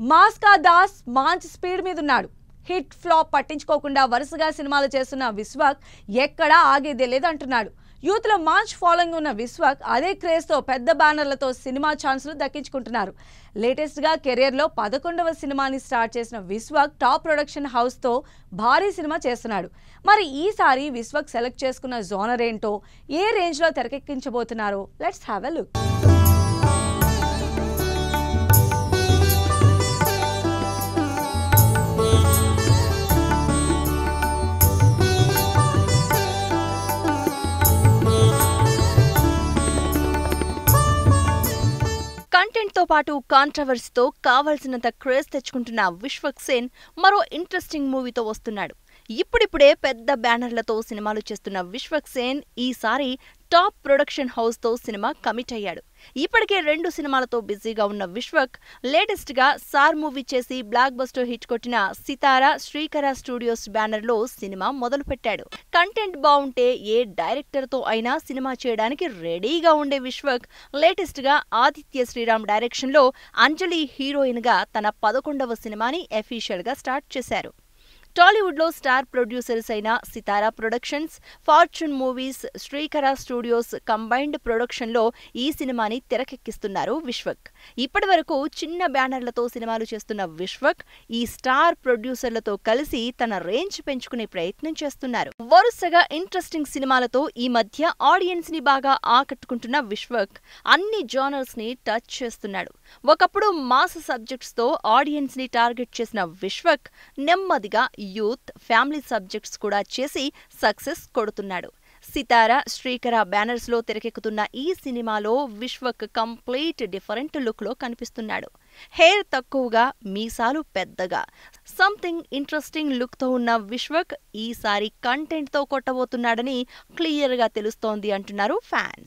మాస్కా దాస్ మంచి స్పీడ్ మీద ఉన్నాడు హిట్ ఫ్లాప్ పట్టించుకోకుండా వరుసగా సినిమాలు చేస్తున్న విశ్వక్ ఎక్కడా ఆగేదే లేదంటున్నాడు యూత్ లో మాంచ్ ఫాలోయింగ్ ఉన్న విశ్వక్ అదే క్రేజ్ తో పెద్ద బ్యానర్లతో సినిమా ఛాన్సులు దక్కించుకుంటున్నారు లేటెస్ట్ గా కెరియర్ లో పదకొండవ సినిమాని స్టార్ట్ చేసిన విశ్వక్ టాప్ ప్రొడక్షన్ హౌస్ తో భారీ సినిమా చేస్తున్నాడు మరి ఈసారి విశ్వక్ సెలెక్ట్ చేసుకున్న జోనర్ ఏంటో ఏ రేంజ్ లో తెరకెక్కించబోతున్నారో let's have a look content తో పాటు కాంట్రవర్సీతో కావాల్సినంత క్రేజ్ తెచ్చుకుంటున్న విశ్వక్ సేన్ మరో ఇంట్రెస్టింగ్ మూవీతో వస్తున్నాడు ఇప్పుడిప్పుడే పెద్ద బ్యానర్లతో సినిమాలు చేస్తున్న విశ్వక్ సేన్ ఈసారి టాప్ ప్రొడక్షన్ హౌస్ తో సినిమా కమిట్ అయ్యాడు ఇప్పటికే రెండు సినిమాలతో బిజీగా ఉన్న విశ్వక్ లేటెస్ట్ గా సార్ మూవీ చేసి బ్లాక్ బస్టర్ హిట్ కొట్టిన సితారా శ్రీకర స్టూడియోస్ బ్యానర్ లో సినిమా మొదలుపెట్టాడు కంటెంట్ బాగుంటే ఏ డైరెక్టర్ తో అయినా సినిమా చేయడానికి రెడీగా ఉండే విశ్వక్ లేటెస్ట్ గా ఆదిత్య శ్రీరామ్ డైరెక్షన్ లో అంజలి హీరోయిన్ గా తన పదకొండవ సినిమాని అఫీషియల్ గా స్టార్ట్ చేశారు టాలీవుడ్ లో స్టార్ ప్రొడ్యూసర్స్ అయిన Sithara productions fortune movies Srikara studios combined production లో ఈ సినిమాని తెరకెక్కిస్తున్నారు విశ్వక్ ఇప్పటి వరకు చిన్న బ్యానర్లతో సినిమాలు చేస్తున్న విశ్వక్ ఈ స్టార్ ప్రొడ్యూసర్లతో కలిసి తన రేంజ్ పెంచుకునే ప్రయత్నం చేస్తున్నారు వరుసగా ఇంట్రెస్టింగ్ సినిమాలతో ఈ మధ్య ఆడియన్స్ ని బాగా ఆకట్టుకుంటున్న విశ్వక్ అన్ని జానర్స్ ని టచ్ చేస్తున్నాడు ఒకప్పుడు మాస్ సబ్జెక్ట్స్ తో ఆడియన్స్ ని టార్గెట్ చేసిన విశ్వక్ నెమ్మదిగా యూత్ ఫ్యామిలీ సబ్జెక్ట్స్ కూడా చేసి సక్సెస్ కొడుతున్నాడు సితారా శ్రీకర బ్యానర్స్ లో తెరకెక్కుతున్న ఈ సినిమాలో విశ్వక్ కంప్లీట్ డిఫరెంట్ లుక్ లో కనిపిస్తున్నాడు హెయిర్ తక్కువగా మీసాలు పెద్దగా సంథింగ్ ఇంట్రెస్టింగ్ లుక్ తో ఉన్న విశ్వక్ ఈసారి కంటెంట్ తో కొట్టబోతున్నాడని క్లియర్ గా తెలుస్తోంది అంటున్నారు ఫ్యాన్స్